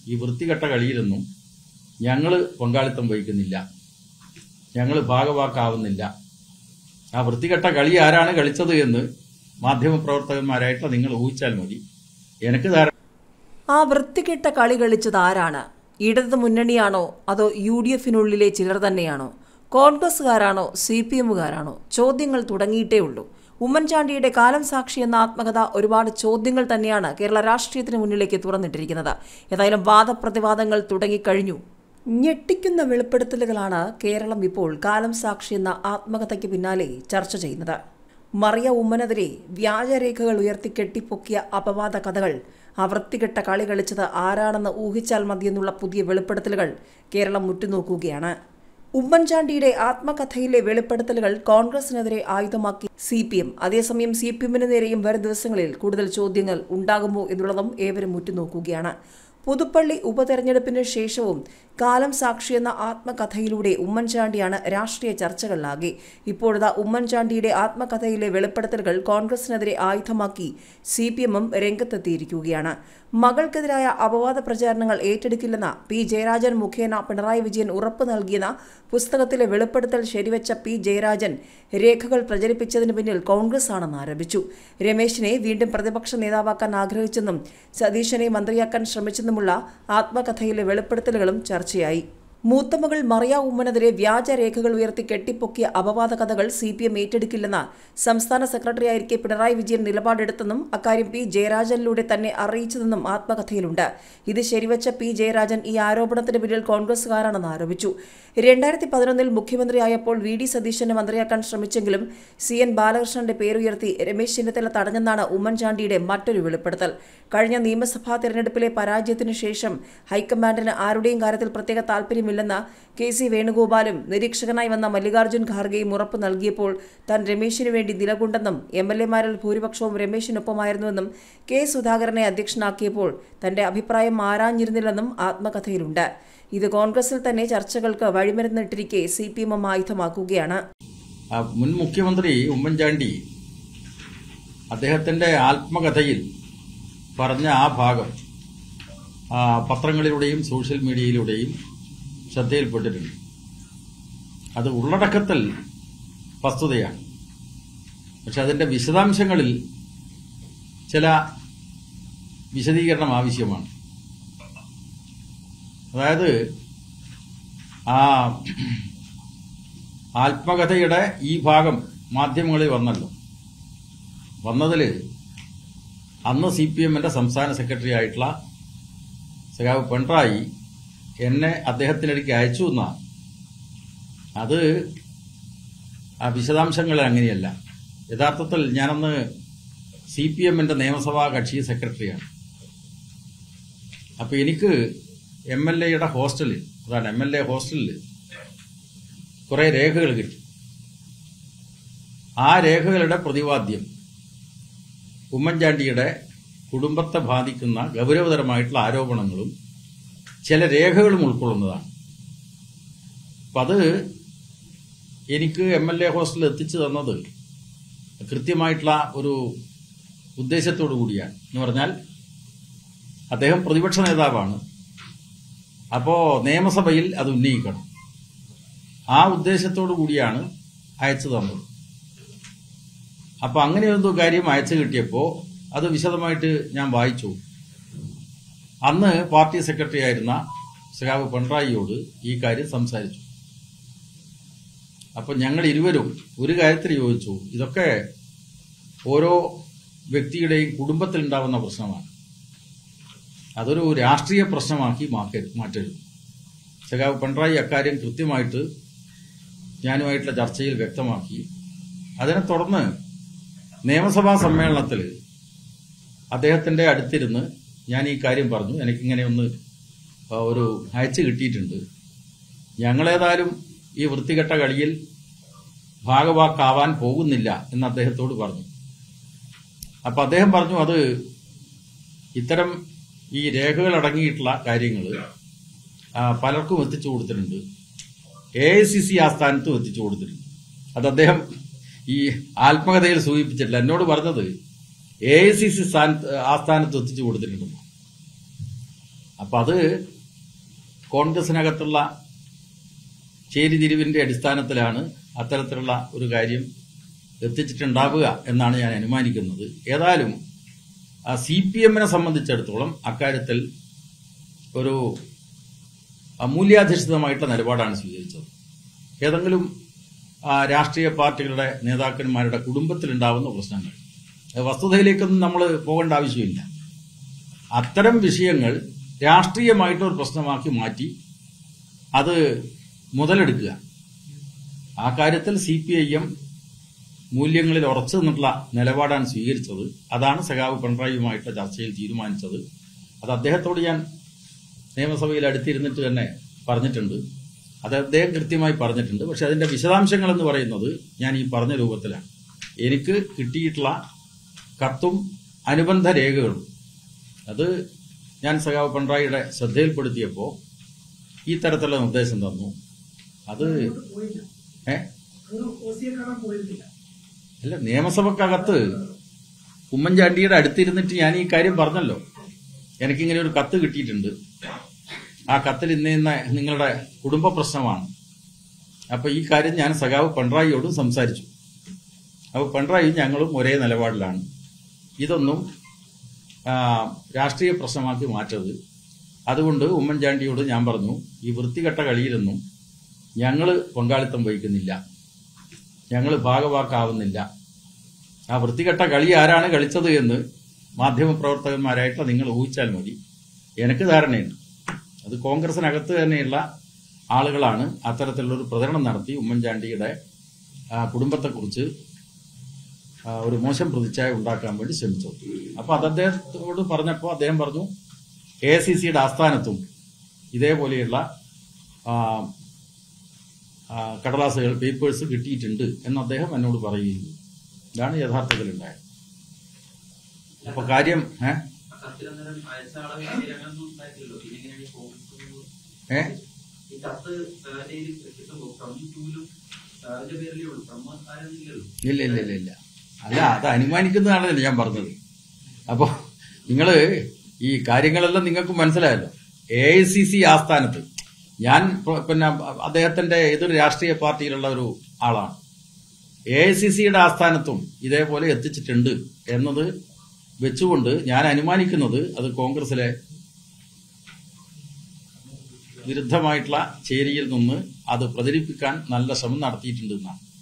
ഈ വൃത്തികെട്ട കളിയിലൊന്നും ഞങ്ങൾ പങ്കാളിത്തം വഹിക്കുന്നില്ല ഞങ്ങൾ ഭാഗവാക്കാവുന്നില്ല ആ വൃത്തികെട്ട കളി ആരാണ് കളിച്ചത് എന്ന് മാധ്യമപ്രവർത്തകന്മാരായിട്ട് നിങ്ങൾ ഊഹിച്ചാൽ മതി എനിക്ക് ധാരണ ആ വൃത്തികെട്ട കളി കളിച്ചത് ആരാണ് ഇടത് മുന്നണിയാണോ അതോ യു ഡി എഫിനുള്ളിലെ ചിലർ തന്നെയാണോ കോൺഗ്രസ്സുകാരാണോ സി പി എമ്മുകാരാണോ ചോദ്യങ്ങൾ തുടങ്ങിയിട്ടേ ഉള്ളൂ ഉമ്മൻചാണ്ടിയുടെ കാലം സാക്ഷി എന്ന ആത്മകഥ ഒരുപാട് ചോദ്യങ്ങൾ തന്നെയാണ് കേരള രാഷ്ട്രീയത്തിന് മുന്നിലേക്ക് തുറന്നിട്ടിരിക്കുന്നത് ഏതായാലും വാദപ്രതിവാദങ്ങൾ തുടങ്ങിക്കഴിഞ്ഞു ഞെട്ടിക്കുന്ന വെളിപ്പെടുത്തലുകളാണ് കേരളം ഇപ്പോൾ കാലം സാക്ഷി എന്ന ആത്മകഥയ്ക്ക് പിന്നാലെ ചർച്ച ചെയ്യുന്നത് മറിയ ഉമ്മനെതിരെ വ്യാജരേഖകൾ ഉയർത്തി കെട്ടിപ്പൊക്കിയ അപവാദ കഥകൾ ആ വൃത്തികെട്ട കളി കളിച്ചത് ആരാണെന്ന് ഊഹിച്ചാൽ മതിയെന്നുള്ള പുതിയ വെളിപ്പെടുത്തലുകൾ കേരളം ഉറ്റുനോക്കുകയാണ് ഉമ്മൻചാണ്ടിയുടെ ആത്മകഥയിലെ വെളിപ്പെടുത്തലുകൾ കോൺഗ്രസിനെതിരെ ആയുധമാക്കി സി പി എം അതേസമയം സി പി എമ്മിന് നേരെയും വരും ദിവസങ്ങളിൽ കൂടുതൽ ചോദ്യങ്ങൾ ഉണ്ടാകുമോ എന്നുള്ളതും ഏവരും ഉറ്റുനോക്കുകയാണ് പുതുപ്പള്ളി ഉപതെരഞ്ഞെടുപ്പിന് ശേഷവും കാലം സാക്ഷി എന്ന ആത്മകഥയിലൂടെ ഉമ്മൻചാണ്ടിയാണ് രാഷ്ട്രീയ ചർച്ചകളിലാകെ ഇപ്പോഴത്തെ ഉമ്മൻചാണ്ടിയുടെ ആത്മകഥയിലെ വെളിപ്പെടുത്തലുകൾ കോൺഗ്രസിനെതിരെ ആയുധമാക്കി സി പി എമ്മും രംഗത്തെത്തിയിരിക്കുകയാണ് മകൾക്കെതിരായ അപവാദ പ്രചാരണങ്ങൾ ഏറ്റെടുക്കില്ലെന്ന പി ജയരാജൻ മുഖേന പിണറായി വിജയൻ ഉറപ്പ് നൽകിയെന്ന പുസ്തകത്തിലെ വെളിപ്പെടുത്തൽ ശരിവെച്ച പി ജയരാജൻ രേഖകൾ പ്രചരിപ്പിച്ചതിന് പിന്നിൽ കോൺഗ്രസ് ആണെന്ന് ആരോപിച്ചു രമേശിനെ വീണ്ടും പ്രതിപക്ഷ നേതാവാക്കാൻ ആഗ്രഹിച്ചെന്നും സതീശനെ മന്ത്രിയാക്കാൻ ശ്രമിച്ചെന്നുമുള്ള ആത്മകഥയിലെ വെളിപ്പെടുത്തലുകളും ചർച്ചയായി മൂത്തമകൾ മറിയ ഉമ്മനെതിരെ വ്യാജരേഖകൾ ഉയർത്തി കെട്ടിപ്പൊക്കിയ അപവാദ കഥകൾ സി പി എം ഏറ്റെടുക്കില്ലെന്ന് സംസ്ഥാന സെക്രട്ടറിയായിരിക്കെ പിണറായി വിജയൻ നിലപാടെടുത്തെന്നും അക്കാര്യം പി ജയരാജനിലൂടെ തന്നെ അറിയിച്ചതെന്നും ആത്മകഥയിലുണ്ട് ഇത് ശരിവച്ച പി ജയരാജൻ ഈ ആരോപണത്തിന് പിന്നിൽ കോൺഗ്രസുകാരാണെന്ന് ആരോപിച്ചു രണ്ടായിരത്തി പതിനൊന്നിൽ മുഖ്യമന്ത്രിയായപ്പോൾ വി ഡി സതീശനെ മന്ത്രിയാക്കാൻ ശ്രമിച്ചെങ്കിലും സി എൻ ബാലകൃഷ്ണന്റെ പേരുയർത്തി രമേശ് ചെന്നിത്തല തടഞ്ഞെന്നാണ് ഉമ്മൻചാണ്ടിയുടെ മറ്റൊരു വെളിപ്പെടുത്തൽ കഴിഞ്ഞ നിയമസഭാ തെരഞ്ഞെടുപ്പിലെ പരാജയത്തിനു ശേഷം ഹൈക്കമാൻഡിന് ആരുടെയും കാര്യത്തിൽ പ്രത്യേക താൽപര്യമില്ലെന്ന് കെ സി വേണുഗോപാലും നിരീക്ഷകനായി വന്ന മല്ലികാർജ്ജുൻ ഖാർഗെയും ഉറപ്പ് നൽകിയപ്പോൾ താൻ രമേശിനു വേണ്ടി നിലകൊണ്ടെന്നും എം എൽ എമാരിൽ ഭൂരിപക്ഷവും രമേശിനൊപ്പമായിരുന്നുവെന്നും കെ സുധാകരനെ അധ്യക്ഷനാക്കിയപ്പോൾ തന്റെ അഭിപ്രായം ആരാഞ്ഞിരുന്നില്ലെന്നും ആത്മകഥയിലുണ്ട് ഇത് കോൺഗ്രസിൽ തന്നെ ചർച്ചകൾക്ക് വഴിമരുന്നിട്ടിരിക്കെ സി പി എം ആയുധമാക്കുകയാണ് ആ മുൻ മുഖ്യമന്ത്രി ഉമ്മൻചാണ്ടി അദ്ദേഹത്തിന്റെ ആത്മകഥയിൽ പറഞ്ഞ ആ ഭാഗം ആ, പത്രങ്ങളിലൂടെയും സോഷ്യൽ മീഡിയയിലൂടെയും ശ്രദ്ധയിൽപ്പെട്ടിട്ടുണ്ട് അത് ഉള്ളടക്കത്തിൽ വസ്തുതയാണ് പക്ഷെ അതിന്റെ വിശദാംശങ്ങളിൽ ചില വിശദീകരണം ആവശ്യമാണ് അതായത് ആ ആത്മകഥയുടെ ഈ ഭാഗം മാധ്യമങ്ങളിൽ വന്നല്ലോ വന്നതിൽ അന്ന് സി പി എമ്മിന്റെ സംസ്ഥാന സെക്രട്ടറി ആയിട്ടുള്ള സഖാവ് പിണറായി എന്നെ അദ്ദേഹത്തിനിടയ്ക്ക് അയച്ചു എന്നാണ് അത് ആ വിശദാംശങ്ങൾ അങ്ങനെയല്ല യഥാർത്ഥത്തിൽ ഞാനന്ന് സി പി എമ്മിന്റെ നിയമസഭാ കക്ഷി സെക്രട്ടറിയാണ് അപ്പൊ എനിക്ക് എം എൽ എയുടെ ഹോസ്റ്റലിൽ അതാണ് എം എൽ എ ഹോസ്റ്റലിൽ കുറെ രേഖകൾ കിട്ടി ആ രേഖകളുടെ പ്രതിവാദ്യം ഉമ്മൻചാണ്ടിയുടെ കുടുംബത്തെ ബാധിക്കുന്ന ഗൗരവതരമായിട്ടുള്ള ആരോപണങ്ങളും ചില രേഖകളും ഉൾക്കൊള്ളുന്നതാണ് അപ്പം അത് എനിക്ക് എം എൽ എ ഹോസ്റ്റലിൽ എത്തിച്ചു തന്നത് കൃത്യമായിട്ടുള്ള ഒരു ഉദ്ദേശത്തോടു കൂടിയാണ് എന്ന് പറഞ്ഞാൽ അദ്ദേഹം പ്രതിപക്ഷ നേതാവാണ് അപ്പോൾ നിയമസഭയിൽ അത് ഉന്നയിക്കണം ആ ഉദ്ദേശത്തോടു കൂടിയാണ് അയച്ചു തന്നത് അപ്പൊ അങ്ങനെ എന്തോ കാര്യം അയച്ചു കിട്ടിയപ്പോൾ അത് വിശദമായിട്ട് ഞാൻ വായിച്ചു അന്ന് പാർട്ടി സെക്രട്ടറി ആയിരുന്ന സഖാവ് പിണറായിയോട് ഈ കാര്യം സംസാരിച്ചു അപ്പൊ ഞങ്ങൾ ഇരുവരും ഒരു കാര്യത്തിൽ യോജിച്ചു ഇതൊക്കെ ഓരോ വ്യക്തിയുടെയും കുടുംബത്തിൽ ഉണ്ടാവുന്ന പ്രശ്നമാണ് അതൊരു രാഷ്ട്രീയ പ്രശ്നമാക്കി മാക്കരുത് മാറ്റരുത് സഖാവ് പിണറായി അക്കാര്യം കൃത്യമായിട്ട് ഞാനുമായിട്ടുള്ള ചർച്ചയിൽ വ്യക്തമാക്കി അതിനെ തുടർന്ന് നിയമസഭാ സമ്മേളനത്തിൽ അദ്ദേഹത്തിന്റെ അടുത്തിരുന്ന് ഞാൻ ഈ കാര്യം പറഞ്ഞു എനിക്കിങ്ങനെ ഒന്ന് ആ, ഒരു അയച്ചു കിട്ടിയിട്ടുണ്ട് ഞങ്ങളേതായാലും ഈ വൃത്തികെട്ട കളിയിൽ ഭാഗവാക്കാവാൻ പോകുന്നില്ല എന്ന് അദ്ദേഹത്തോട് പറഞ്ഞു അപ്പൊ അദ്ദേഹം പറഞ്ഞു അത് ഇത്തരം ഈ രേഖകൾ അടങ്ങിയിട്ടുള്ള കാര്യങ്ങൾ പലർക്കും എത്തിച്ചു കൊടുത്തിട്ടുണ്ട് എ ഐ സി സി ആസ്ഥാനത്തും എത്തിച്ചു കൊടുത്തിട്ടുണ്ട് അത് അദ്ദേഹം ഈ ആത്മകഥയിൽ സൂചിപ്പിച്ചിട്ടില്ല എന്നോട് പറഞ്ഞത് എ ഐ സി സി ആസ്ഥാനത്ത് എത്തിച്ചു കൊടുത്തിട്ടുണ്ട് അപ്പം അത് കോൺഗ്രസിനകത്തുള്ള ചേരിതിരിവിന്റെ അടിസ്ഥാനത്തിലാണ് അത്തരത്തിലുള്ള ഒരു കാര്യം എത്തിച്ചിട്ടുണ്ടാവുക എന്നാണ് ഞാൻ അനുമാനിക്കുന്നത് ഏതായാലും സി പി എമ്മിനെ സംബന്ധിച്ചിടത്തോളം അക്കാര്യത്തിൽ ഒരു മൂല്യാധിഷ്ഠിതമായിട്ടുള്ള നിലപാടാണ് സ്വീകരിച്ചത് ഏതെങ്കിലും ആ, രാഷ്ട്രീയ പാർട്ടികളുടെ നേതാക്കന്മാരുടെ കുടുംബത്തിലുണ്ടാവുന്ന പ്രശ്നങ്ങൾ അത് വസ്തുതയിലേക്കൊന്നും നമ്മൾ പോകേണ്ട ആവശ്യമില്ല അത്തരം വിഷയങ്ങൾ രാഷ്ട്രീയമായിട്ടൊരു പ്രശ്നമാക്കി മാറ്റി അത് മുതലെടുക്കുക ആ കാര്യത്തിൽ സി പി ഐ എം മൂല്യങ്ങളിൽ ഉറച്ചു നിന്നിട്ടുള്ള നിലപാടാണ് സ്വീകരിച്ചത് അതാണ് സഖാവ് പിണറായിയുമായിട്ടുള്ള ചർച്ചയിൽ തീരുമാനിച്ചത് അത് അദ്ദേഹത്തോട് ഞാൻ നിയമസഭയിൽ അടുത്തിരുന്നിട്ട് തന്നെ പറഞ്ഞിട്ടുണ്ട് അത് അദ്ദേഹം കൃത്യമായി പറഞ്ഞിട്ടുണ്ട് പക്ഷെ അതിന്റെ വിശദാംശങ്ങൾ എന്ന് പറയുന്നത് ഞാൻ ഈ പറഞ്ഞ രൂപത്തിലാണ് എനിക്ക് കിട്ടിയിട്ടുള്ള കത്തും അനുബന്ധ രേഖകളും അത് ഞാൻ സഖാവ് പിണറായിയുടെ ശ്രദ്ധയിൽപ്പെടുത്തിയപ്പോൾ ഈ തരത്തിലുള്ള നിർദ്ദേശം തന്നു അത് പോയില്ല ഏ അത് ഓസിയെ കാണാൻ പോയിരുന്നില്ല അല്ല നിയമസഭക്കകത്ത് ഉമ്മൻചാണ്ടിയുടെ അടുത്തിരുന്നിട്ട് ഞാൻ ഈ കാര്യം പറഞ്ഞല്ലോ എനിക്കിങ്ങനെ ഒരു കത്ത് കിട്ടിയിട്ടുണ്ട് ആ കത്തിൽ ഇന്ന ഇന്ന നിങ്ങളുടെ കുടുംബ പ്രശ്നമാണ് അപ്പൊ ഈ കാര്യം ഞാൻ സഖാവ് പിണറായിയോടും സംസാരിച്ചു അപ്പൊ പിണറായി ഞങ്ങളും ഒരേ നിലപാടിലാണ് ഇതൊന്നും ആ, രാഷ്ട്രീയ പ്രശ്നമാക്കി മാറ്റരുത് അതുകൊണ്ട് ഉമ്മൻചാണ്ടിയോട് ഞാൻ പറഞ്ഞു ഈ വൃത്തികെട്ട കളിയിലൊന്നും ഞങ്ങൾ പങ്കാളിത്തം വഹിക്കുന്നില്ല ഞങ്ങൾ ഭാഗവാക്കാവുന്നില്ല ആ വൃത്തികെട്ട കളി ആരാണ് കളിച്ചത് എന്ന് മാധ്യമപ്രവർത്തകന്മാരായിട്ട് നിങ്ങൾ ഊഹിച്ചാൽ മതി എനിക്ക് ധാരണയുണ്ട് അത് കോൺഗ്രസിനകത്ത് തന്നെയുള്ള ആളുകളാണ് അത്തരത്തിലുള്ളൊരു പ്രചരണം നടത്തി ഉമ്മൻചാണ്ടിയുടെ ആ, കുടുംബത്തെക്കുറിച്ച് ആ, ഒരു മോശം പ്രതിച്ഛായ ഉണ്ടാക്കാൻ വേണ്ടി ശ്രമിച്ചത് അപ്പൊ അത് അദ്ദേഹത്തോട് പറഞ്ഞപ്പോൾ അദ്ദേഹം പറഞ്ഞു എ സി സിയുടെ ആസ്ഥാനത്തും ഇതേപോലെയുള്ള ആ, ആ, കടലാസുകൾ പേപ്പേഴ്സ് കിട്ടിയിട്ടുണ്ട് എന്ന് അദ്ദേഹം എന്നോട് പറയുകയും ചെയ്തു. ഇതാണ് യഥാർത്ഥത്തിൽ ഉണ്ടായത് അപ്പൊ കാര്യം ഏ കത്തിലന്നേരം അയച്ച ആളെ പേര് അങ്ങനൊന്നും ഉണ്ടായിട്ടില്ലല്ലോ പിന്നെ എങ്ങനെയാണ് ഈ കോൺഗ്രസ് ഏ ഈ കത്ത് സാലയിൽ കിട്ടുമ്പോൾ ഫ്രം ടൂലും സാറിന്റെ പേരിലേ ഉള്ളൂ ഫ്രം ആരൊന്നുമില്ലല്ലോ ഇല്ല ഇല്ല ഇല്ല ഇല്ല അല്ല അത് അനുമാനിക്കുന്നതാണല്ലോ ഞാൻ പറഞ്ഞത് അപ്പോ നിങ്ങള് ഈ കാര്യങ്ങളെല്ലാം നിങ്ങൾക്ക് മനസ്സിലായല്ലോ എ ഐ സി സി ആസ്ഥാനത്ത് ഞാൻ പ- പിന്നെ അദ്ദേഹത്തിന്റെ ഏതൊരു രാഷ്ട്രീയ പാർട്ടിയിലുള്ള ഒരു ആളാണ് എ ഐ സി സിയുടെ ആസ്ഥാനത്തും ഇതേപോലെ എത്തിച്ചിട്ടുണ്ട് എന്നത് വെച്ചുകൊണ്ട് ഞാൻ അനുമാനിക്കുന്നത് അത് കോൺഗ്രസിലെ വിരുദ്ധമായിട്ടുള്ള ചേരിയിൽ നിന്ന് അത് പ്രചരിപ്പിക്കാൻ നല്ല ശ്രമം നടത്തിയിട്ടുണ്ട് എന്നാണ്